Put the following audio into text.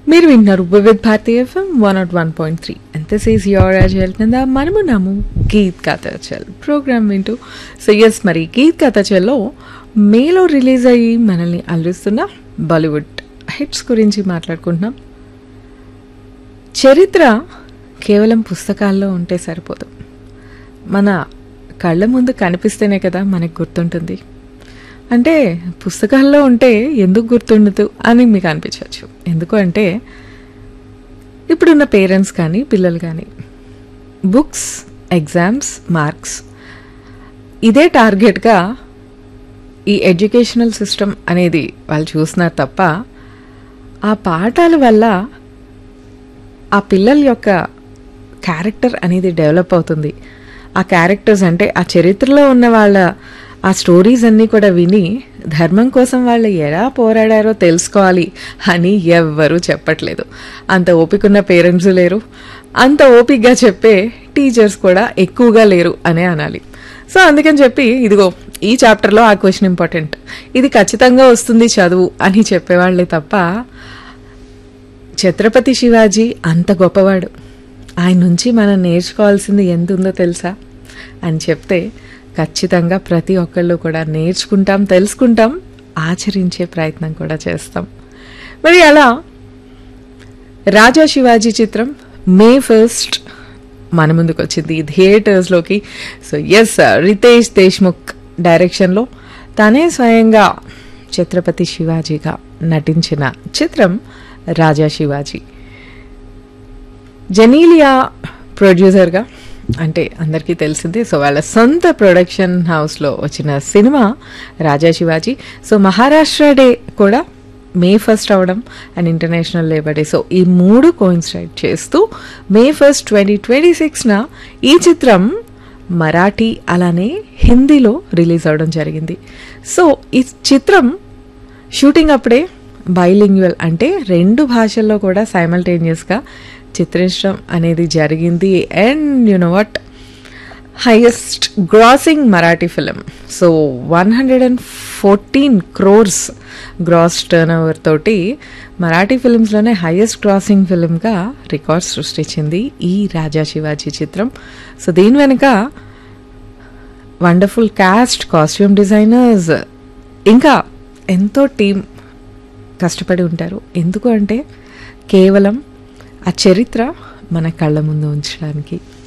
మీరు వింటున్నారు Vividh Bharati FM one nought one point three and this is your అజల్ కింద మనము నాము గీత్ కథచల్ ప్రోగ్రామ్ వింటూ సో ఎస్ మరి గీత్ కథచల్లో మేలో రిలీజ్ అయ్యి మనల్ని అలరిస్తున్న బాలీవుడ్ హిట్స్ గురించి మాట్లాడుకుంటున్నాం చరిత్ర కేవలం పుస్తకాల్లో ఉంటే సరిపోదు మన కళ్ళ ముందు కనిపిస్తేనే కదా మనకు గుర్తుంటుంది అంటే పుస్తకాల్లో ఉంటే ఎందుకు గుర్తుండదు అని మీకు అనిపించవచ్చు ఎందుకు అంటే ఇప్పుడున్న పేరెంట్స్ కానీ పిల్లలు కానీ బుక్స్ ఎగ్జామ్స్ మార్క్స్ ఇదే టార్గెట్గా ఈ ఎడ్యుకేషనల్ సిస్టమ్ అనేది వాళ్ళు చూస్తున్నారు తప్ప ఆ పాఠాల వల్ల ఆ పిల్లల యొక్క క్యారెక్టర్ అనేది డెవలప్ అవుతుంది ఆ క్యారెక్టర్స్ అంటే ఆ చరిత్రలో ఉన్న వాళ్ళ ఆ స్టోరీస్ అన్నీ కూడా విని ధర్మం కోసం వాళ్ళు ఎలా పోరాడారో తెలుసుకోవాలి అని ఎవ్వరూ చెప్పట్లేదు అంత ఓపికన్న పేరెంట్స్ లేరు అంత ఓపికగా చెప్పే టీచర్స్ కూడా ఎక్కువగా లేరు అనే అనాలి సో అందుకని చెప్పి ఇదిగో ఈ చాప్టర్లో ఆ క్వశ్చన్ ఇంపార్టెంట్ ఇది ఖచ్చితంగా వస్తుంది చదువు అని చెప్పేవాళ్ళే తప్ప ఛత్రపతి శివాజీ అంత గొప్పవాడు ఆయన నుంచి మనం నేర్చుకోవాల్సింది ఎంత ఉందో తెలుసా అని చెప్తే ఖచ్చితంగా ప్రతి ఒక్కళ్ళు కూడా నేర్చుకుంటాం తెలుసుకుంటాం ఆచరించే ప్రయత్నం కూడా చేస్తాం మరి అలా రాజా శివాజీ చిత్రం మే ఫస్ట్ మన ముందుకు వచ్చింది థియేటర్స్లోకి సో ఎస్ రితేష్ దేశ్ముఖ్ డైరెక్షన్లో తనే స్వయంగా ఛత్రపతి శివాజీగా నటించిన చిత్రం రాజా శివాజీ జెనీలియా ప్రొడ్యూసర్గా అంటే అందరికీ తెలిసిందే సో వాళ్ళ సొంత ప్రొడక్షన్ హౌస్లో వచ్చిన సినిమా రాజా శివాజీ సో మహారాష్ట్ర డే కూడా మే ఫస్ట్ అవడం and international labour day so ఈ మూడు కోయిన్సైడ్ చేస్తూ మే ఫస్ట్ ట్వంటీ ట్వంటీ సిక్స్న ఈ చిత్రం మరాఠీ అలానే హిందీలో రిలీజ్ అవడం జరిగింది సో ఈ చిత్రం షూటింగ్ అప్పుడే బైలింగ్వల్ అంటే రెండు భాషల్లో కూడా సైమల్టేనియస్గా చిత్రించడం అనేది జరిగింది and you know what highest grossing Marathi film so one hundred and fourteen crores gross turnover తోటి మరాఠీ ఫిలిమ్స్లోనే హైయెస్ట్ గ్రాసింగ్ ఫిలింగా రికార్డ్ సృష్టించింది ఈ రాజా శివాజీ చిత్రం సో దీని వెనుక వండర్ఫుల్ క్యాస్ట్ కాస్ట్యూమ్ డిజైనర్స్ ఇంకా ఎంతో టీం కష్టపడి ఉంటారు ఎందుకు అంటే కేవలం ఆ చరిత్ర మన కళ్ళ ముందు ఉంచడానికి